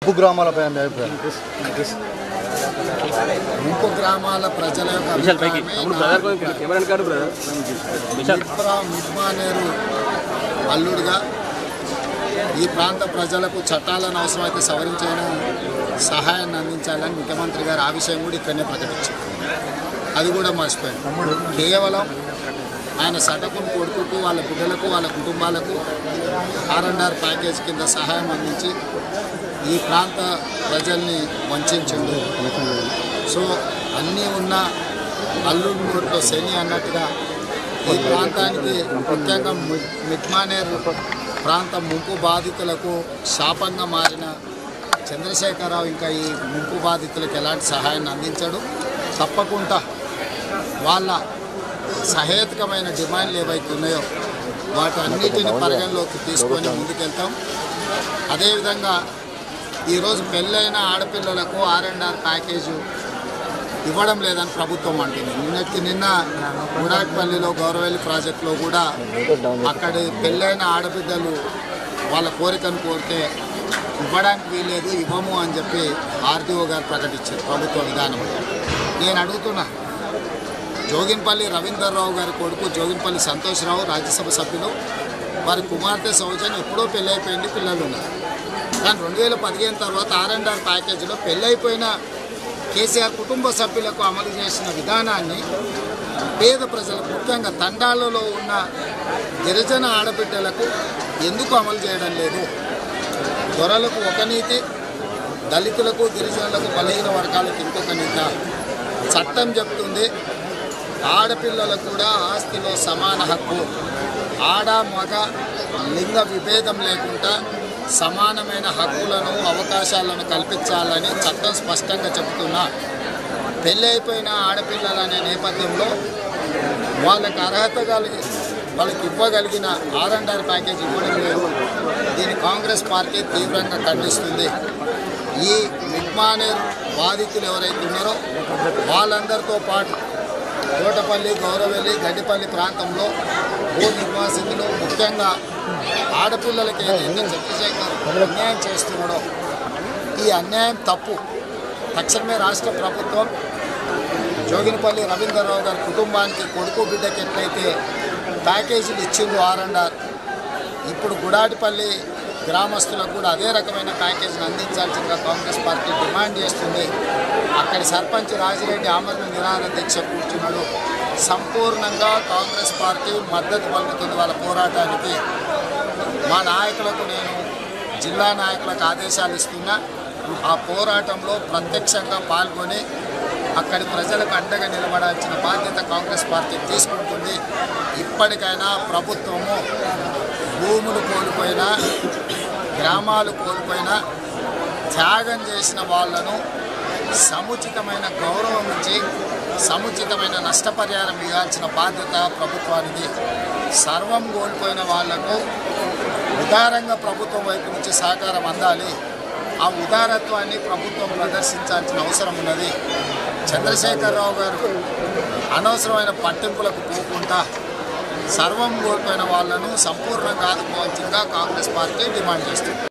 ఉప్పు గ్రామాలపై మీ అభిప్రాయం ముంపు గ్రామాల ప్రజల యొక్క అభిప్రాయమే నా మిత్ర మిడ్మానేరు అల్లుడిగా ఈ ప్రాంత ప్రజలకు చట్టాలను అవసరమైతే సవరించడం సహాయాన్ని అందించాలని ముఖ్యమంత్రి గారు ఆ విషయం కూడా ఇక్కడనే ప్రకటించారు అది కూడా మర్చిపోయాను కేవలం ఆయన సటకుని కొడుకుకు వాళ్ళ బిడ్డలకు వాళ్ళ కుటుంబాలకు ఆర్ అండ్ ఆర్ ప్యాకేజ్ కింద సహాయం అందించి ఈ ప్రాంత ప్రజల్ని వంచిండు సో అన్నీ ఉన్న అల్లుడి నోట్లో శని అన్నట్టుగా ఈ ప్రాంతానికి ముఖ్యంగా మి- మిడ్మానేర్ ప్రాంత ముంపు బాధితులకు శాపంగా మారిన చంద్రశేఖరరావు ఇంకా ఈ ముంపు బాధితులకు ఎలాంటి సహాయాన్ని అందించడు తప్పకుండా వాళ్ళ సహేతుకమైన డిమాండ్లు ఏవైతే ఉన్నాయో వాటన్నిటిని పరిగణలోకి తీసుకొని ముందుకెళ్తాం అదేవిధంగా ఈరోజు పెళ్ళైన ఆడపిల్లలకు ఆర్ అండ్ ఆర్ ప్యాకేజు ఇవ్వడం లేదని ప్రభుత్వం అంటుంది నిన్నటికి నిన్న గుడాటిపల్లిలో గౌరవల్లి ప్రాజెక్టులో కూడా అక్కడి పెళ్ళైన ఆడబిడ్డలు వాళ్ళ కోరికను కోరితే ఇవ్వడానికి వీలేదు ఇవ్వము అని చెప్పి ఆర్డీఓ గారు ప్రకటించారు ప్రభుత్వ విధానం నేను అడుగుతున్నా జోగిన్పల్లి రవీందర్రావు గారి కొడుకు జోగిన్పల్లి సంతోష్రావు రాజ్యసభ సభ్యులు వారి కుమార్తె సౌజన్య ఎప్పుడో పెళ్ళైపోయింది పిల్లలు ఉన్నారు కానీ రెండు వేల పదిహేను తర్వాత ఆర్ అండ్ ఆర్ ప్యాకేజీలో పెళ్ళైపోయిన కేసీఆర్ కుటుంబ సభ్యులకు అమలు చేసిన విధానాన్ని పేద ప్రజలకు ముఖ్యంగా తండాలలో ఉన్న గిరిజన ఆడబిడ్డలకు ఎందుకు అమలు చేయడం లేదు దొరలకు ఒక నీతి దళితులకు గిరిజనులకు బలహీన వర్గాలకు ఇంకొక నీత చట్టం చెప్తుంది ఆడపిల్లలకు కూడా ఆస్తిలో సమాన హక్కు ఆడ మగ లింగ విభేదం లేకుండా సమానమైన హక్కులను అవకాశాలను కల్పించాలని చట్టం స్పష్టంగా చెబుతున్నా పెళ్ళి అయిపోయిన ఆడపిల్లలు అనే నేపథ్యంలో వాళ్ళకి అర్హత కలిగి వాళ్ళకి ఇవ్వగలిగిన ఆర్ అండ్ ఆర్ ప్యాకేజ్ ఇవ్వడం లేదు దీన్ని కాంగ్రెస్ పార్టీ తీవ్రంగా ఖండిస్తుంది ఈ మిడ్మానేర్ బాధితులు ఎవరైతే ఉన్నారో వాళ్ళందరితో పాటు కోటపల్లి గౌరవెల్లి గడ్డిపల్లి ప్రాంతంలో భూ నిర్వాసితులు ముఖ్యంగా ఆడపిల్లలకి ఏదైతే చంద్రశేఖర్ అన్యాయం చేస్తున్నాడో ఈ అన్యాయం తప్పు తక్షణమే రాష్ట్ర ప్రభుత్వం జోగినపల్లి రవీంద్రరావు గారి కుటుంబానికి కొడుకు బిడ్డకి ఎట్లయితే ప్యాకేజీలు ఇచ్చిండ్రు ఆర్ అండ్ ఆర్ ఇప్పుడు గుడాటిపల్లి గ్రామస్తులకు కూడా అదే రకమైన ప్యాకేజీని అందించాల్సిందిగా కాంగ్రెస్ పార్టీ డిమాండ్ చేస్తుంది అక్కడి సర్పంచ్ రాజిరెడ్డి ఆమరణ నిరాహార దీక్ష కూర్చున్నాడు సంపూర్ణంగా కాంగ్రెస్ పార్టీ మద్దతు పలుకుతుంది వాళ్ళ పోరాటానికి మా నాయకులకు నేను జిల్లా నాయకులకు ఆదేశాలు ఇస్తున్నా ఆ పోరాటంలో ప్రత్యక్షంగా పాల్గొని అక్కడి ప్రజలకు అండగా నిలబడాల్సిన బాధ్యత కాంగ్రెస్ పార్టీ తీసుకుంటుంది ఇప్పటికైనా ప్రభుత్వము భూములు కోల్పోయినా గ్రామాలు కోల్పోయినా త్యాగం చేసిన వాళ్ళను సముచితమైన గౌరవం ఇచ్చి సముచితమైన నష్టపరిహారం ఇవ్వాల్సిన బాధ్యత ప్రభుత్వానికి సర్వం కోల్పోయిన వాళ్లకు ఉదారంగా ప్రభుత్వం వైపు నుంచి సహకారం అందాలి ఆ ఉదారత్వాన్ని ప్రభుత్వం ప్రదర్శించాల్సిన అవసరం ఉన్నది చంద్రశేఖరరావు గారు అనవసరమైన పట్టింపులకు పోకుండా సర్వం కోల్పోయిన వాళ్ళను సంపూర్ణంగా ఆదుకోవాల్సిందిగా కాంగ్రెస్ పార్టీ డిమాండ్ చేస్తుంది